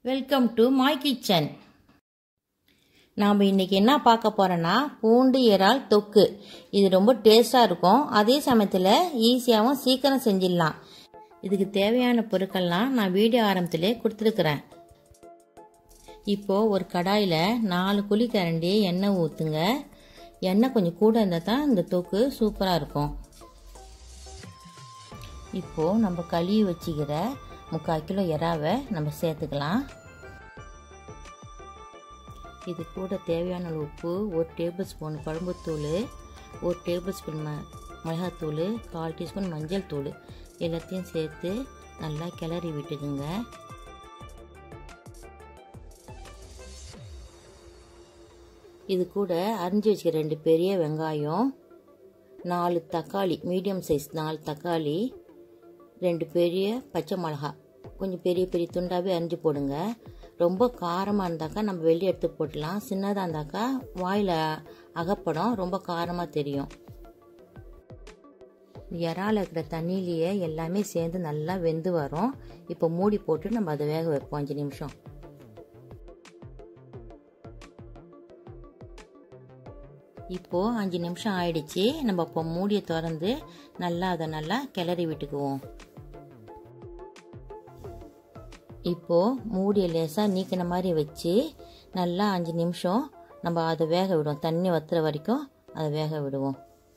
welcome to Mai kitchen நாம் இன்றைக்கி என்ன பார்க்க போகிறோன்னா பூண்டு இறால் தொக்கு இது ரொம்ப டேஸ்ட்டாக இருக்கும் அதே சமயத்தில் ஈஸியாகவும் சீக்கிரம் செஞ்சிடலாம் இதுக்கு தேவையான பொருட்கள்லாம் நான் வீடியோ ஆரம்பத்திலே கொடுத்துருக்குறேன் இப்போது ஒரு கடாயில் நாலு குழி கரண்டி எண்ணெய் ஊற்றுங்க எண்ணெய் கொஞ்சம் கூட இருந்தால் தான் இந்த தொக்கு சூப்பராக இருக்கும் இப்போது நம்ம கழுவி வச்சுக்கிற முக்கால் கிலோ இறாவை நம்ம சேர்த்துக்கலாம் இது கூட தேவையான உப்பு ஒரு டேபிள் ஸ்பூன் குழம்புத்தூள் ஒரு டேபிள் ஸ்பூன் ம மிளகாத்தூள் கால் டீஸ்பூன் மஞ்சள் தூள் எல்லாத்தையும் சேர்த்து நல்லா கிளறி விட்டுக்குங்க இது கூட அரிஞ்சு வச்சுக்க ரெண்டு பெரிய வெங்காயம் நாலு தக்காளி மீடியம் சைஸ் நாலு தக்காளி ரெண்டு பெரிய பச்சை மிளகா கொஞ்சம் பெரிய பெரிய துண்டாகவே அரிஞ்சு போடுங்க ரொம்ப காரமாக இருந்தாக்கா நம்ம வெளியே எடுத்து போட்டலாம் சின்னதாக இருந்தாக்கா வாயில் அகப்படம் ரொம்ப காரமாக தெரியும் இறால் இருக்கிற தண்ணியிலேயே எல்லாமே சேர்ந்து நல்லா வெந்து வரும் இப்போ மூடி போட்டு நம்ம அதை வேக வைப்போம் அஞ்சு நிமிஷம் இப்போது அஞ்சு நிமிஷம் ஆயிடுச்சு நம்ம இப்போ மூடியை திறந்து நல்லா அதை நல்லா கிளறி விட்டுக்குவோம் இப்போது மூடியை லேசாக நீக்கின மாதிரி வச்சு நல்லா அஞ்சு நிமிஷம் நம்ம அதை வேக விடுவோம் தண்ணி வத்துற வரைக்கும் அதை வேக விடுவோம்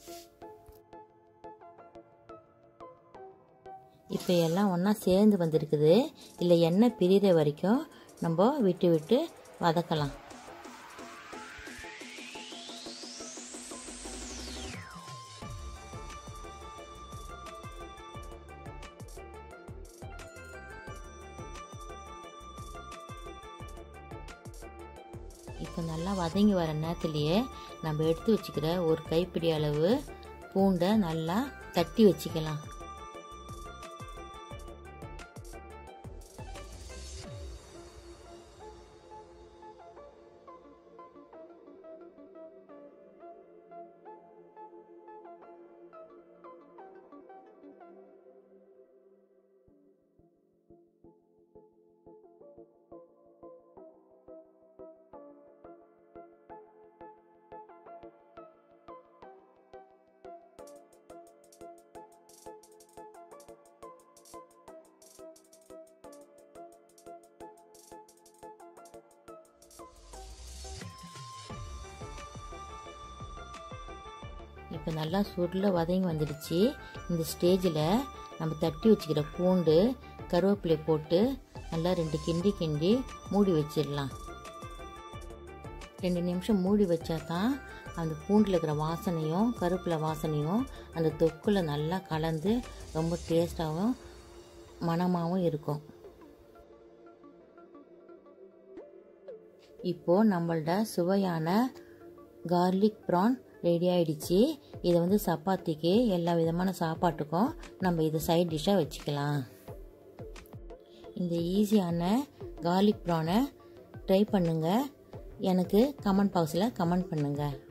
இப்போ எல்லாம் ஒன்றா சேர்ந்து வந்திருக்குது இல்லை எண்ணெய் பிரிகிற வரைக்கும் நம்ம விட்டு விட்டு வதக்கலாம் இப்போ நல்லா வதங்கி வர நேரத்துலையே நம்ம எடுத்து வச்சுக்கிற ஒரு கைப்பிடி அளவு பூண்டை நல்லா தட்டி வச்சுக்கலாம் இப்போ நல்லா சுருள வதங்கி வந்துடுச்சு இந்த ஸ்டேஜில் நம்ம தட்டி வச்சுக்கிற பூண்டு கருவேப்பிலை போட்டு நல்லா ரெண்டு கிண்டி கிண்டி மூடி வச்சிடலாம் ரெண்டு நிமிஷம் மூடி வச்சா தான் அந்த பூண்டில் இருக்கிற வாசனையும் கருவேப்பிலை வாசனையும் அந்த தொக்கில் நல்லா கலந்து ரொம்ப டேஸ்ட்டாகவும் மணமாகவும் இருக்கும் இப்போது நம்மள்ட சுவையான கார்லிக் ப்ரான் ரெடி ஆயிடுச்சு இதை வந்து சப்பாத்திக்கு எல்லா விதமான சாப்பாட்டுக்கும் நம்ம இதை சைட் டிஷ்ஷாக வச்சுக்கலாம் இந்த ஈஸியான கார்லிக் ப்ரானை ட்ரை பண்ணுங்கள் எனக்கு கமெண்ட் பாக்ஸில் கமெண்ட் பண்ணுங்கள்